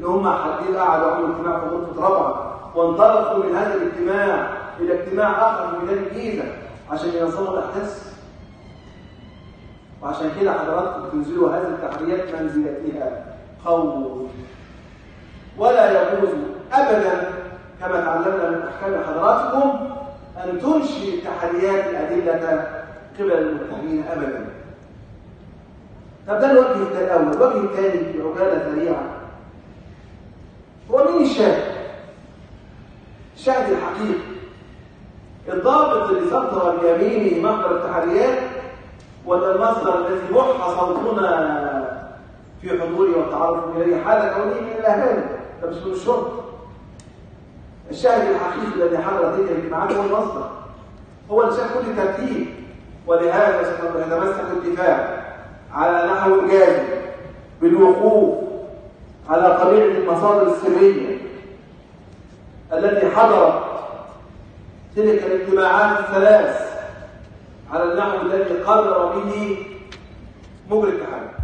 ان هم حدين قعدوا عملوا اجتماع في غرفه رابعه وانطلقوا من هذا الاجتماع الى اجتماع اخر في ميدان الجيزه عشان ينظموا الاحداث وعشان كده حضراتكم تنزلوا هذه التحريات منزلتها خوف ولا يجوز ابدا كما تعلمنا من احكام حضراتكم ان تنشئ التحريات الادله قبل المتهمين ابدا طب ده الوجه الاول الوجه الثاني في عجاله سريعه هو مين الشاهد الشاهد الحقيقي الضابط اللي سطر بيمينه مقدر التحريات ولا المصدر الذي محى صوتنا في حضوره والتعرف اليه حال كونه من الاهالي ده مش من الشرطه الشاهد الحقيقي الذي حضر تلك الاجتماعات هو المصدر هو اللي شاف كل ترتيب ولهذا سنتمسك الدفاع على نحو جازم بالوقوف على قبيل المصادر السريه التي حضرت تلك الاجتماعات الثلاث على النحو الذي قرر به مجري التحرك